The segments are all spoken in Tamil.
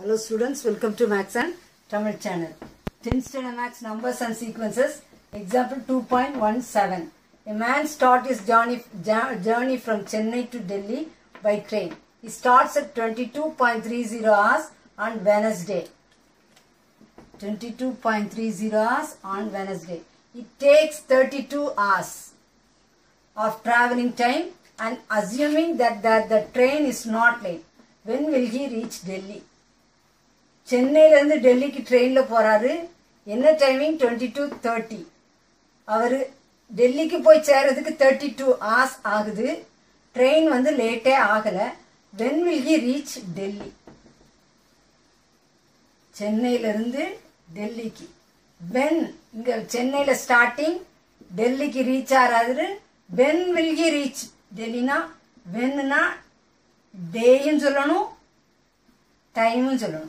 Hello students, welcome to Max and Tamil channel. 10th standard Max numbers and sequences. Example 2.17. A man starts his journey, ja- journey from Chennai to Delhi by train. He starts at 22.30 hours on Wednesday. 22.30 hours on Wednesday. It takes 32 hours of traveling time and assuming that, that the train is not late. When will he reach Delhi? சென்னையிலேருந்து டெல்லிக்கு ட்ரெயினில் போகிறாரு என்ன டைமிங் டுவெண்ட்டி டூ தேர்ட்டி அவர் டெல்லிக்கு போய் சேர்றதுக்கு தேர்ட்டி டூ ஹார்ஸ் ஆகுது ட்ரெயின் வந்து லேட்டே ஆகலை when will he reach Delhi சென்னையிலேருந்து டெல்லிக்கு வென் இங்கே சென்னையில் ஸ்டார்டிங் டெல்லிக்கு ரீச் ஆகிறாரு வென் வில் ஹி ரீச் டெல்லினா வென்னுனா டேயும் சொல்லணும் டைமும் சொல்லணும்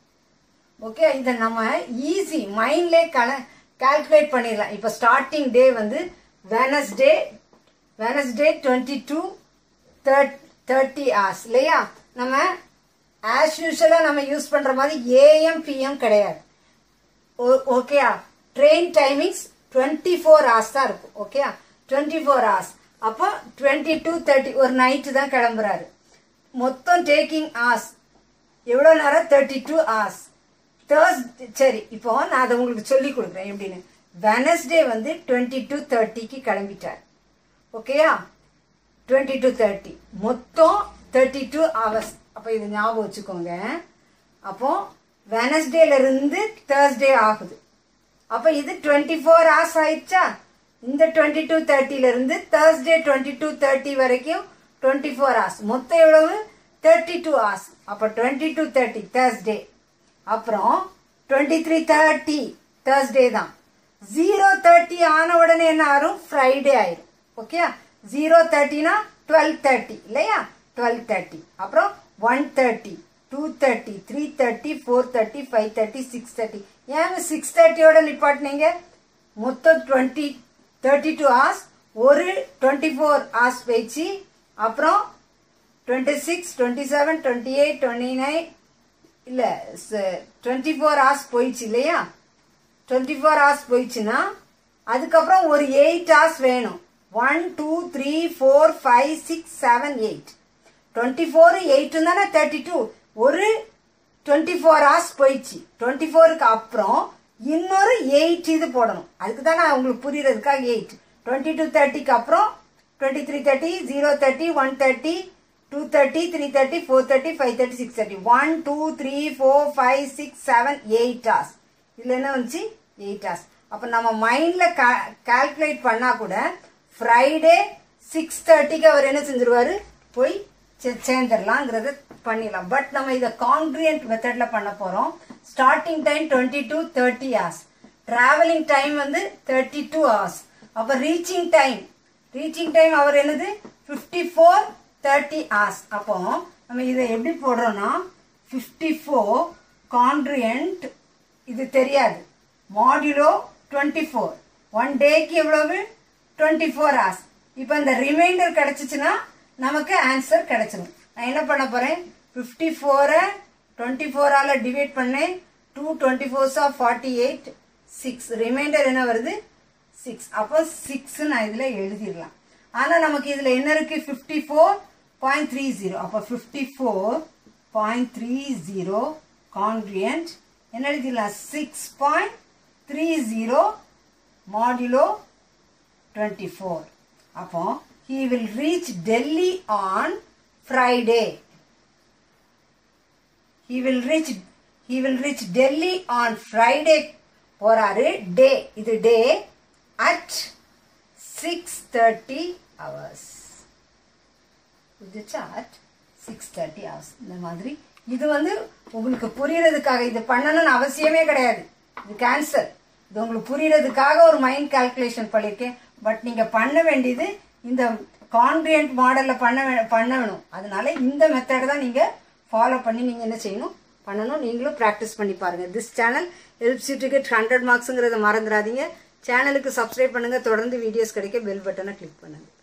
ஓகே இதை நம்ம ஈஸி மைண்ட்லே கல கால்குலேட் பண்ணிடலாம் இப்போ ஸ்டார்டிங் டே வந்து Wednesday Wednesday twenty two third thirty hours இல்லையா நம்ம ஆஸ் யூஷுவலாக நம்ம யூஸ் பண்ணுற மாதிரி ஏஎம் பிஎம் கிடையாது ஓகேயா train timings twenty four hours தான் இருக்கும் ஓகேயா டுவெண்ட்டி ஃபோர் ஹவர்ஸ் அப்போ டுவெண்ட்டி டூ தேர்ட்டி ஒரு நைட்டு தான் கிளம்புறாரு மொத்தம் டேக்கிங் ஹவர்ஸ் எவ்வளோ நேரம் தேர்ட்டி டூ ஹவர்ஸ் தேர்ஸ் சரி இப்போ நான் அதை உங்களுக்கு சொல்லி கொடுக்குறேன் எப்படின்னு வெனஸ்டே வந்து டுவெண்ட்டி டூ தேர்ட்டிக்கு கிளம்பிட்டார் ஓகேயா டுவெண்ட்டி டூ தேர்ட்டி மொத்தம் தேர்ட்டி டூ ஹவர்ஸ் அப்போ இது ஞாபகம் வச்சுக்கோங்க அப்போ வெனஸ்டேல இருந்து தேர்ஸ்டே ஆகுது அப்போ இது டுவெண்ட்டி ஃபோர் ஹவர்ஸ் ஆயிடுச்சா இந்த டுவெண்ட்டி டூ தேர்ட்டிலேருந்து தேர்ஸ்டே டுவெண்ட்டி டூ தேர்ட்டி வரைக்கும் டுவெண்ட்டி ஃபோர் ஹவர்ஸ் மொத்தம் எவ்வளவு தேர்ட்டி டூ ஹவர்ஸ் அப்போ டுவெண்ட்டி டூ தேர்ட்டி தேர்ஸ்டே அப்புறம் டுவெண்ட்டி த்ரீ தேர்ட்டி தேர்ஸ்டே தான் ஜீரோ தேர்ட்டி ஆன உடனே என்ன ஆகும் ஃப்ரைடே ஆயிரும் ஓகே ஜீரோ தேர்ட்டினா டுவெல் தேர்ட்டி இல்லையா டுவெல் தேர்ட்டி அப்புறம் one thirty two thirty three thirty four thirty five thirty six thirty ஏங்க சிக்ஸ் தேர்ட்டியோட நிப்பாட்டினீங்க மொத்தம் டுவெண்ட்டி தேர்ட்டி டூ ஹவர்ஸ் ஒரு டுவெண்ட்டி ஃபோர் ஹவர்ஸ் போயிடுச்சு அப்புறம் twenty six twenty seven twenty eight twenty nine இல்லை டுவெண்ட்டி ஃபோர் ஹவர்ஸ் போயிடுச்சு இல்லையா டுவெண்ட்டி ஃபோர் ஹவர்ஸ் போயிடுச்சுன்னா அதுக்கப்புறம் ஒரு எயிட் ஹவர்ஸ் வேணும் one two three four five six seven eight twenty four eight தானே தேர்ட்டி டூ ஒரு டுவெண்ட்டி ஃபோர் ஹவர்ஸ் போயிடுச்சு டுவெண்ட்டி ஃபோருக்கு அப்புறம் இன்னொரு எயிட் இது போடணும் அதுக்கு தான் நான் உங்களுக்கு புரியறதுக்காக எயிட் டுவெண்ட்டி டூ தேர்ட்டிக்கு அப்புறம் twenty three thirty zero thirty one thirty two thirty three thirty four thirty five thirty six thirty one two three four five six seven eight hours இதில் என்ன வந்துச்சு எயிட் ஹவர்ஸ் அப்போ நம்ம மைண்டில் கா கால்குலேட் பண்ணால் கூட ஃப்ரைடே சிக்ஸ் தேர்ட்டிக்கு அவர் என்ன செஞ்சிருவாரு போய் சே- சேர்ந்துடலாங்கிறத பண்ணிடலாம் பட் நம்ம இதை கான்க்ரியன்ட் மெத்தடில் பண்ண போகிறோம் starting time twenty two thirty hours travelling time வந்து தேர்ட்டி டூ ஹவர்ஸ் அப்போ ரீச்சிங் டைம் ரீச்சிங் டைம் அவர் என்னது ஃபிஃப்டி ஃபோர் தேர்ட்டி ஹவர்ஸ் அப்போ நம்ம இதை எப்படி போடுறோம்னா ஃபிஃப்டி ஃபோர் கான்ட்ரியன்ட் இது தெரியாது மாடுலோ டுவெண்ட்டி ஃபோர் ஒன் டேக்கு எவ்வளவு டுவெண்ட்டி ஃபோர் ஹவர்ஸ் இப்போ இந்த ரிமைண்டர் கிடைச்சிச்சுன்னா நமக்கு ஆன்சர் கிடைச்சிடும் நான் என்ன பண்ண போகிறேன் ஃபிஃப்டி ஃபோரை டுவெண்ட்டி ஃபோரால் டிவைட் பண்ணேன் two twenty fours of forty eight six remainder என்ன வருது சிக்ஸ் அப்போ சிக்ஸ் நான் இதில் எழுதிடலாம் ஆனால் நமக்கு இதில் என்ன இருக்கு fifty four point three zero அப்போ fifty four point three zero congruent என்ன எழுதிடலாம் six point three zero modulo twenty four அப்போ he will reach Delhi on Friday he will reach he will reach delhi on friday போறாரு டே இது day at six thirty hours புரிஞ்சுச்சா அட் சிக்ஸ் தேர்ட்டி ஹவர்ஸ் இந்த மாதிரி இது வந்து உங்களுக்கு புரியறதுக்காக இது பண்ணணும்னு அவசியமே கிடையாது இது கேன்சல் இது உங்களுக்கு புரியறதுக்காக ஒரு மைண்ட் கால்குலேஷன் பண்ணியிருக்கேன் பட் நீங்க பண்ண வேண்டியது இந்த கான்கிரியன்ட் மாடல்ல பண்ண வே- பண்ணணும் அதனால இந்த மெத்தடை தான் நீங்க ஃபாலோ பண்ணி நீங்க என்ன செய்யணும் பண்ணணும் நீங்களும் ப்ராக்டிஸ் பண்ணி பாருங்க this channel helps you to get hundred மார்க்ஸுங்கிறத மறந்துடாதீங்க சேனலுக்கு சப்ஸ்கிரைப் பண்ணுங்க தொடர்ந்து வீடியோஸ் கிடைக்க பெல் பட்டனை கிளிக் பண்ணுங்க